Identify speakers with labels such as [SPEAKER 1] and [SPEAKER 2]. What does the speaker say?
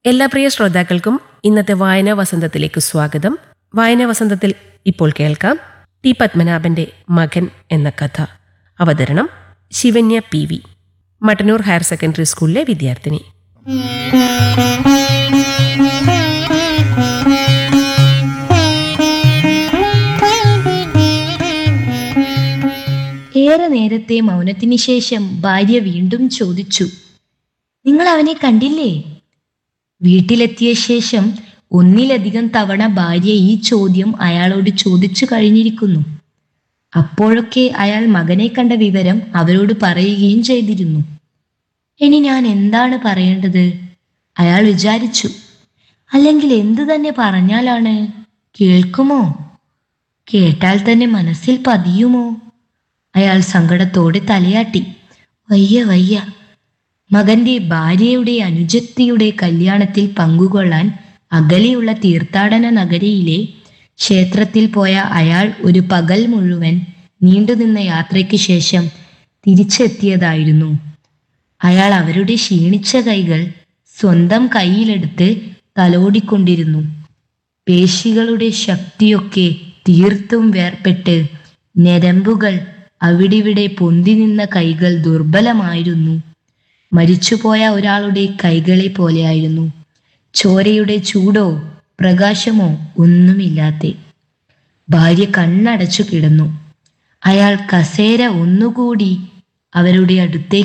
[SPEAKER 1] എല്ലാ പ്രിയ ശ്രോതാക്കൾക്കും ഇന്നത്തെ വായനാ വസന്തത്തിലേക്ക് സ്വാഗതം വായനാ വസന്തത്തിൽ ഇപ്പോൾ കേൾക്കാം ടി പത്മനാഭന്റെ മകൻ എന്ന കഥ അവതരണം Shivanya P V Mattannur higher secondary സ്കൂളിലെ വിദ്യാർത്ഥിനി
[SPEAKER 2] ഏറെ നേരത്തെ മൗനത്തിന് ശേഷം ഭാര്യ വീണ്ടും ചോദിച്ചു നിങ്ങൾ അവനെ കണ്ടില്ലേ വീട്ടിലെത്തിയ ശേഷം ഒന്നിലധികം തവണ ഭാര്യ ഈ ചോദ്യം അയാളോട് ചോദിച്ചു കഴിഞ്ഞിരിക്കുന്നു അപ്പോഴൊക്കെ അയാൾ മകനെ കണ്ട വിവരം അവരോട് പറയുകയും ചെയ്തിരുന്നു ഇനി ഞാൻ എന്താണ് പറയേണ്ടത് അയാൾ വിചാരിച്ചു അല്ലെങ്കിൽ എന്തു തന്നെ പറഞ്ഞാലാണ് കേൾക്കുമോ കേട്ടാൽ തന്നെ മനസ്സിൽ പതിയുമോ അയാൾ സങ്കടത്തോടെ തലയാട്ടി വയ്യ വയ്യ മകന്റെ ഭാര്യയുടെ അനുജത്തിയുടെ കല്യാണത്തിൽ പങ്കുകൊള്ളാൻ അകലെയുള്ള തീർത്ഥാടന നഗരിയിലെ ക്ഷേത്രത്തിൽ പോയ അയാൾ ഒരു പകൽ മുഴുവൻ നീണ്ടുനിന്ന യാത്രയ്ക്ക് ശേഷം തിരിച്ചെത്തിയതായിരുന്നു അയാൾ അവരുടെ ക്ഷീണിച്ച കൈകൾ സ്വന്തം കയ്യിലെടുത്ത് തലോടിക്കൊണ്ടിരുന്നു പേശികളുടെ ശക്തിയൊക്കെ തീർത്തും വേർപെട്ട് ഞരമ്പുകൾ അവിടിവിടെ പൊന്തി നിന്ന കൈകൾ ദുർബലമായിരുന്നു മരിച്ചുപോയ ഒരാളുടെ കൈകളെ പോലെയായിരുന്നു ചോരയുടെ ചൂടോ പ്രകാശമോ ഒന്നുമില്ലാതെ ഭാര്യ കണ്ണടച്ചു കിടന്നു അയാൾ കസേര ഒന്നുകൂടി അവരുടെ അടുത്തേക്ക്